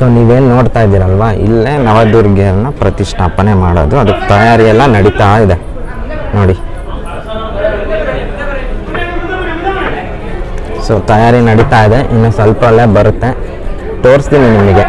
so ನೀವೇನು ನೋಡ್ತಾ ಇದ್ದೀರಲ್ವಾ ಇಲ್ಲೇ ನವದುರ್ಗೆಯನ್ನು ಪ್ರತಿಷ್ಠಾಪನೆ ಮಾಡೋದು ಅದಕ್ಕೆ ತಯಾರಿ ಎಲ್ಲ ನಡೀತಾ ಇದೆ ನೋಡಿ ಸೊ ತಯಾರಿ ನಡೀತಾ ಇದೆ ಇನ್ನು ಸ್ವಲ್ಪ ಅಲ್ಲೇ ಬರುತ್ತೆ ತೋರಿಸ್ತೀನಿ ನಿಮಗೆ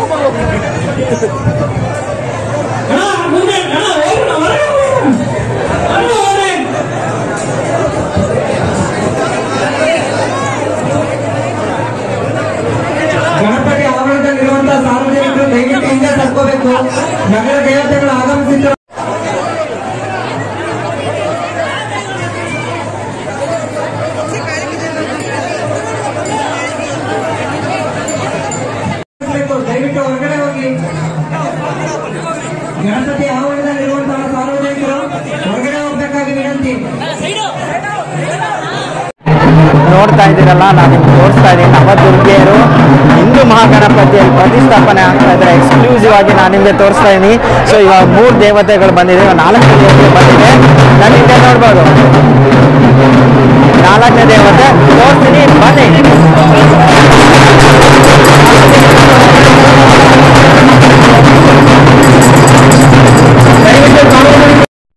ಗಣಪತಿ ಆವರಣದಲ್ಲಿರುವಂತಹ ಸಾರ್ವಜನಿಕರು ದಯವಿಟ್ಟು ಹಿಂದೆ ತಕ್ಕೋಬೇಕು ನಗರ ದೇವತೆಗಳು ಆಗಮಿಸಿದ್ರು ದಯವಿಟ್ಟು ಹೊರಗಡೆ ಹೋಗಿ ಗಣಪತಿ ಆವರಣದಲ್ಲಿರುವಂತಹ ಸಾರ್ವಜನಿಕರು ಹೊರಗಡೆ ಹೋಗ್ಬೇಕಾಗಿ ವಿನಂತಿ ನೋಡ್ತಾ ಇದ್ದೀರಲ್ಲ ನಾನು ನಿಮ್ಗೆ ತೋರಿಸ್ತಾ ಇದ್ದೀನಿ ನವದುರ್ಗಿಯರು ಹಿಂದೂ ಮಹಾಗಣಪತಿಯಲ್ಲಿ ಪ್ರತಿಷ್ಠಾಪನೆ ಆಗ್ತಾ ಇದ್ದಾರೆ ಎಕ್ಸ್ಕ್ಲೂಸಿವ್ ಆಗಿ ನಾನು ನಿಮಗೆ ತೋರಿಸ್ತಾ ಇದ್ದೀನಿ ಸೊ ಇವಾಗ ಮೂರು ದೇವತೆಗಳು ಬಂದಿದೆ ಇವಾಗ ನಾಲ್ಕು ದೇವತೆ ಬಂದಿದೆ ನಾನು ಹಿಂದೆ ನೋಡ್ಬೋದು ನಾಲ್ಕನೇ ದೇವತೆ ತೋರಿಸ್ತೀನಿ ಬನ್ನಿ ದಯವಿಟ್ಟು ಸಾರ್ವಜನಿಕರು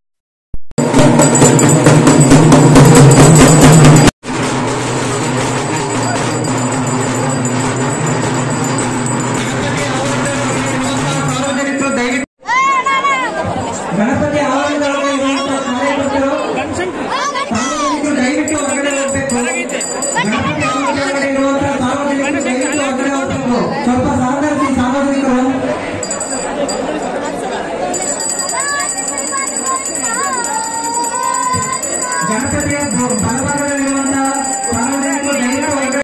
ಸಾರ್ವಜನಿಕರು ದಯವಿಟ್ಟು ಗಣಪತಿ ಆವರಣದೊಳಗೆ ಇರುವಂತಹ ಕಾರ್ಯಕರ್ತರು ಸಾರ್ವಜನಿಕರು ದಯವಿಟ್ಟು ಹೊರಗಡೆ ಹೋಗ್ಬೇಕು ಗಣಪತಿ ಆವರಣದೊಳಗಡೆ ಇರುವಂತಹ ಸಾರ್ವಜನಿಕರು ದಯವಿಟ್ಟು ಹೊರಗಡೆ ಹೋಗ್ಬೇಕು ಸ್ವಲ್ಪ ಸಹಕರಿಸಿ ಸಾರ್ವಜನಿಕರು ಗಣಪತಿಯ ಬ- ಬಲಭಾಗದಲ್ಲಿರುವಂತಹ ಸಾರ್ವಜನಿಕರು ದಯವಿಟ್ಟು ಹೊರಗಡೆ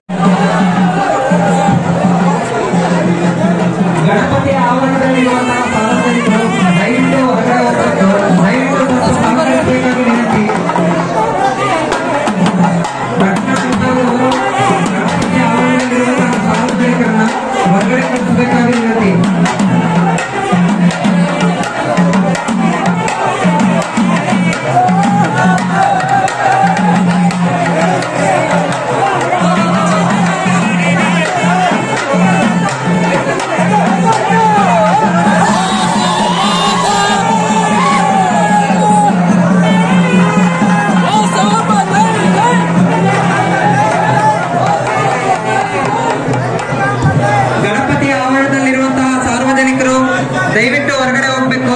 ಗಣಪತಿಯ ಆವರಣದಲ್ಲಿರುವಂತಹ ಸಾರ್ವಜನಿಕರು ದಯವಿಟ್ಟು ಹೊರಗಡೆ ಹೋಗಬೇಕು ದಯವಿಟ್ಟು ಸ್ವಲ್ಪ ಸಹಕರಿಸಬೇಕಾಗಿ ವಿನಂತಿ ರಕ್ಷಣಾ ವಿಭಾಗದವರು ಗಣಪತಿಯ ಆವರಣದಲ್ಲಿರುವಂತಹ ಸಾರ್ವಜನಿಕರನ್ನ ಹೊರಗಡೆ ಕಳಿಸಬೇಕಾಗಿ ವಿನಂತಿ ಗಣಪತಿ ಆವರಣದಲ್ಲಿರುವಂತಹ ಸಾರ್ವಜನಿಕರು ದಯವಿಟ್ಟು ಹೊರಗಡೆ ಹೋಗಬೇಕು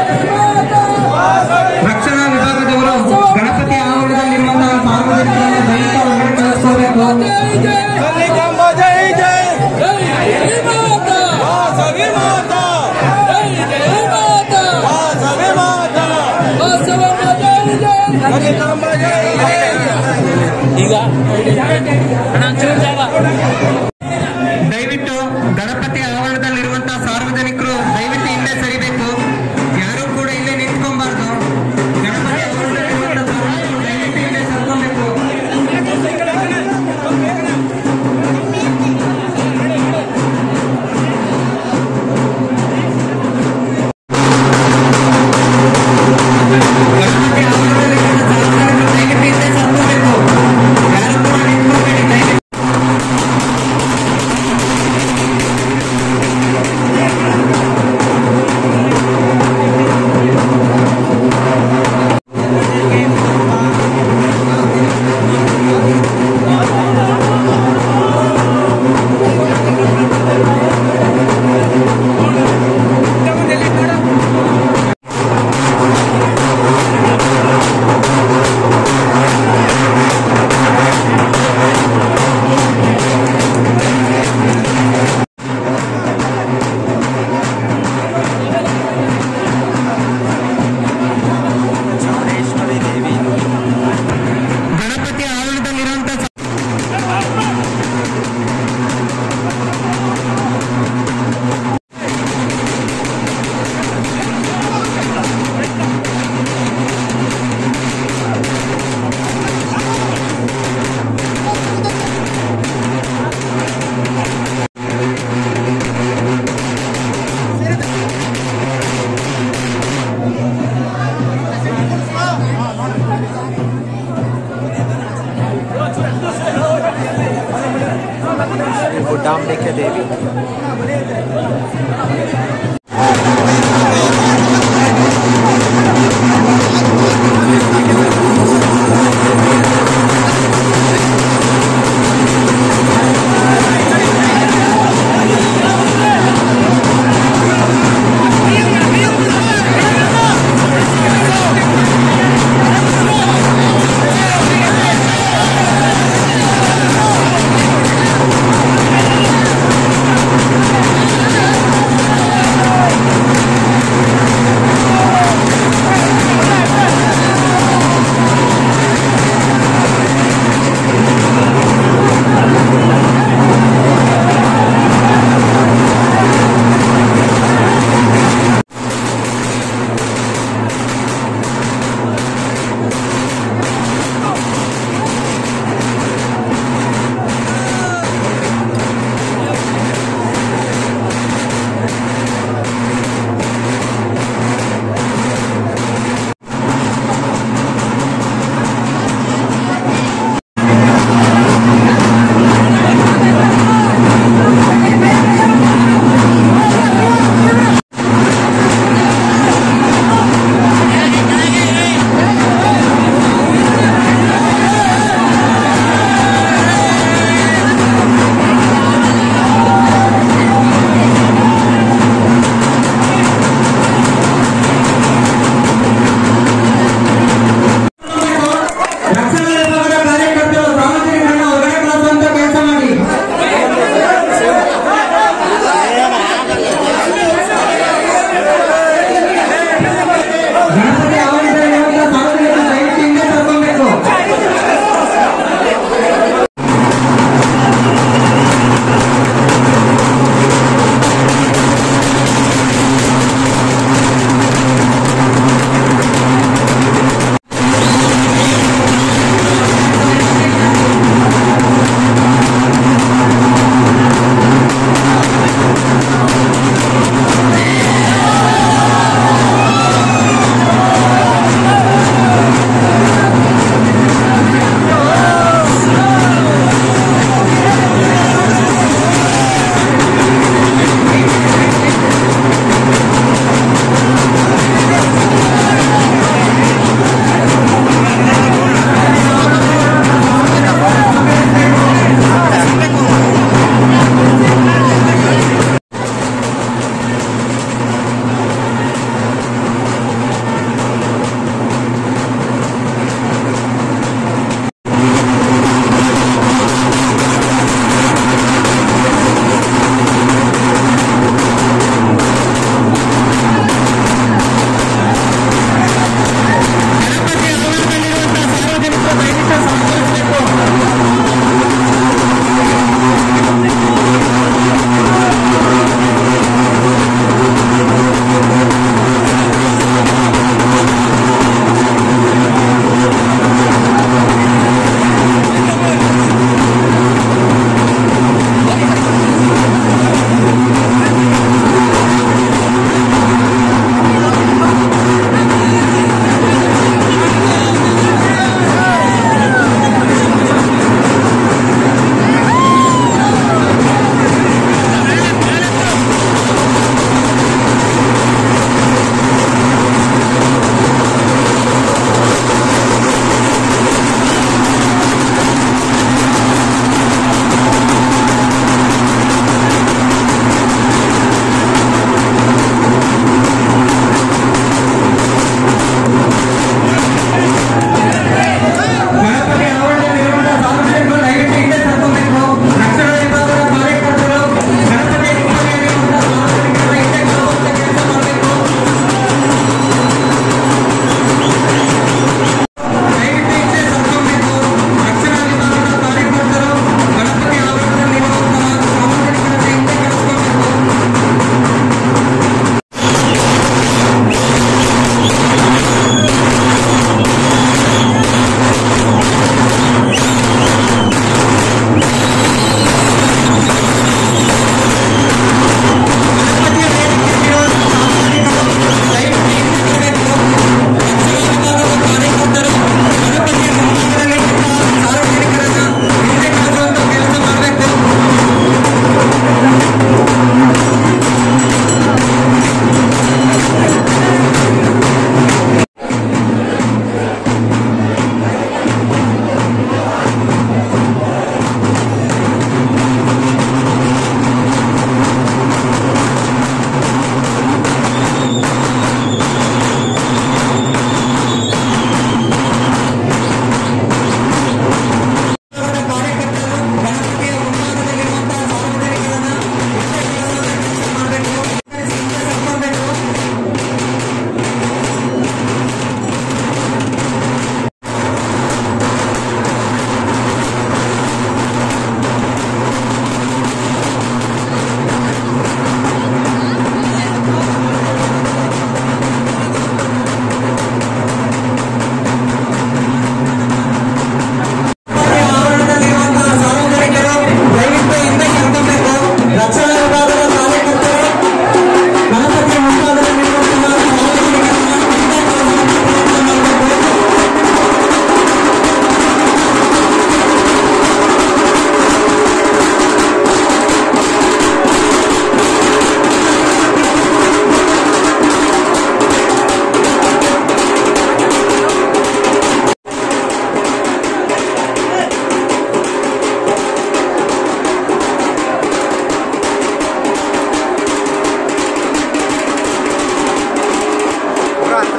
ರಕ್ಷಣಾ ವಿಭಾಗದವರು ಗಣಪತಿ ಆವರಣದಲ್ಲಿರುವಂತಹ ಸಾರ್ವಜನಿಕರನ್ನು ದಯವಿಟ್ಟು ಹೊರಗಡೆ ಕಳಿಸ್ಕೋಬೇಕು ಕಲಿಕಂಬ ಜೈ ಜೈ ವಾಸವಿ ಮಾತಾ ವಾಸವಿ ಮಾತಾ ಕಲಿಕಂಬ ಜೈ ಜೈ ದಯವಿಟ್ಟು ಗಣಪತಿ ಆವರಣದಲ್ಲಿರುವಂತಹ ಸಾರ್ವಜನಿಕರು ದಯವಿಟ್ಟು ಹಿಂದೆ ಸರಿಬೇಕು ಯಾರು ಕೂಡ ಇಲ್ಲೇ ನಿಂತ್ಕೊಬಾರ್ದು ಗಣಪತಿ ಆವರಣದಲ್ಲಿರುವಂತಹ ಸಾರ್ವಜನಿಕರು ದಯವಿಟ್ಟು ಹಿಂದೆ ಸರ್ಕೋಬೇಕು ಗಣಪತಿ ಆವರಣದಲ್ಲಿರುವಂತಹ ಸಾರ್ವಜನಿಕರು ದಯವಿಟ್ಟು ಹಿಂದೆ ಸರ್ಕೋಬೇಕು ಯಾರು ಕೂಡ ನಿಂತ್ಕೋಬೇಡಿ ದಯವಿಟ್ಟು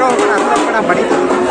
ಹತ್ರ ಹೋಗೋಣ ಹತ್ರ ಹೋಗೋಣ ಬಡಿ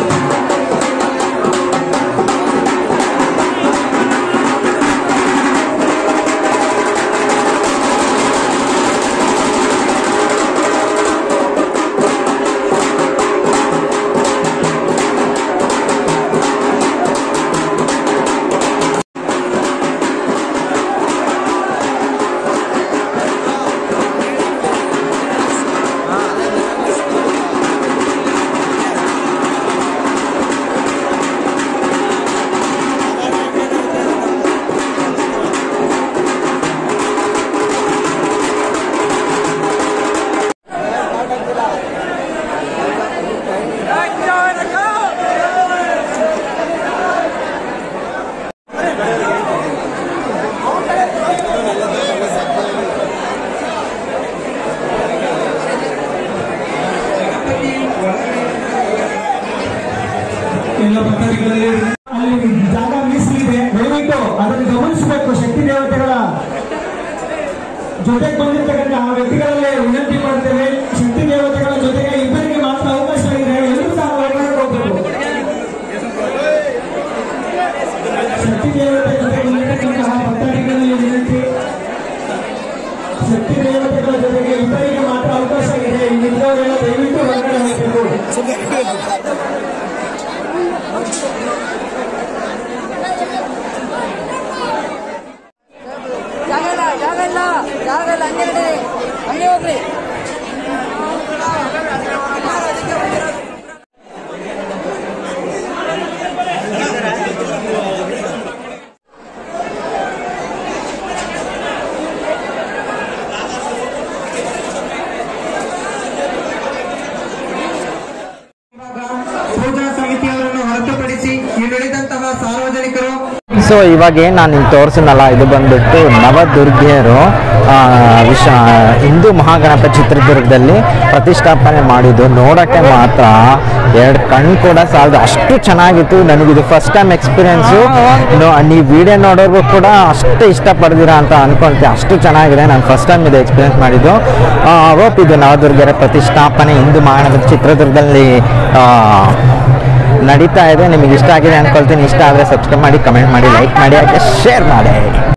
ಎಲ್ಲ ಭಕ್ತಾದಿಗಳಲ್ಲಿ ಅಲ್ಲಿ ಜಾಗ ಮೀಸಲಿದೆ ದಯವಿಟ್ಟು ಅದನ್ನು ಗಮನಿಸಬೇಕು ಶಕ್ತಿ ದೇವತೆಗಳ ಜೊತೆಗೆ ಬಂದಿರ್ತಕ್ಕಂಥ ಆ ವ್ಯಕ್ತಿಗಳಲ್ಲಿ ವಿನಂತಿ ಮಾಡ್ತೇವೆ ಶಕ್ತಿ ದೇವತೆಗಳ ಜೊತೆಗೆ ಇಬ್ಬರಿಗೆ ಮಾತ್ರ ಅವಕಾಶ ಇದೆ ಎಲ್ಲರೂ ಸಹ ಒಳಗಡೆ ಹೋಗ್ಬೇಕು ಶಕ್ತಿ ದೇವತೆ ಜೊತೆಗೆ ಬಂದಿರ್ತಕ್ಕಂತಹ ಭಕ್ತಾದಿಗಳಲ್ಲಿ ವಿನಂತಿ ಶಕ್ತಿ ದೇವತೆಗಳ ಜೊತೆಗೆ ಇಬ್ಬರಿಗೆ ಮಾತ್ರ ಅವಕಾಶ ಇದೆ ಇನ್ನಿದ್ದವರೆಲ್ಲ ದಯವಿಟ್ಟು ಹೊರಗಡೆ ಹೋಗಬೇಕು ಜಾಗ ಇಲ್ಲ ಜಾಗ ಇಲ್ಲ ಜಾಗ ಇಲ್ಲ ಹಂಗೆ ನಡೀರಿ ಹಂಗೆ ಹೋಗ್ರಿ ಪೂಜಾ ಸಮಿತಿಯವರನ್ನು ಹೊರತುಪಡಿಸಿ ಇನ್ನುಳಿದಂತಹ ಸಾರ್ವಜನಿಕರು ಸೊ ಇವಾಗ ಏನು ನಾನು ನಿಮ್ಗೆ ತೋರಿಸಿನಲ್ಲ ಇದು ಬಂದ್ಬಿಟ್ಟು ನವದುರ್ಗಿಯರು ಆ, ವಿಶ ಹಿಂದೂ ಮಹಾಗಣಪತಿ ಚಿತ್ರದುರ್ಗದಲ್ಲಿ ಪ್ರತಿಷ್ಠಾಪನೆ ಮಾಡಿದ್ದು ನೋಡೋಕ್ಕೆ ಮಾತ್ರ ಎರಡು ಕಣ್ಣು ಕೂಡ ಸಾಲದು ಅಷ್ಟು ಚೆನ್ನಾಗಿತ್ತು ನನಗಿದು ಫಸ್ಟ್ ಟೈಮ್ ಎಕ್ಸ್ಪೀರಿಯೆನ್ಸು ನೀವು ವಿಡಿಯೋ ನೋಡೋರ್ಗೂ ಕೂಡ ಅಷ್ಟು ಇಷ್ಟಪಡ್ತೀರಾ ಅಂತ ಅನ್ಕೊಳ್ತೀನಿ ಅಷ್ಟು ಚೆನ್ನಾಗಿದೆ ನಾನು ಫಸ್ಟ್ ಟೈಮ್ ಇದು ಎಕ್ಸ್ಪೀರಿಯೆನ್ಸ್ ಮಾಡಿದ್ದು ಹೋಪ್ ಇದು ನವದುರ್ಗಿಯರ ಪ್ರತಿಷ್ಠಾಪನೆ ಹಿಂದೂ ಮಹಾಗಣಪತಿ ಚಿತ್ರದುರ್ಗದಲ್ಲಿ ಆ, ನಡೀತಾ ಇದೆ ನಿಮಗೆ ಇಷ್ಟ ಆಗಿದೆ ಅನ್ಕೊಳ್ತೀನಿ ಇಷ್ಟ ಆದರೆ ಸಬ್ಸ್ಕ್ರೈಬ್ ಮಾಡಿ ಕಮೆಂಟ್ ಮಾಡಿ ಲೈಕ್ ಮಾಡಿ ಹಾಗೆ ಶೇರ್ ಮಾಡಿ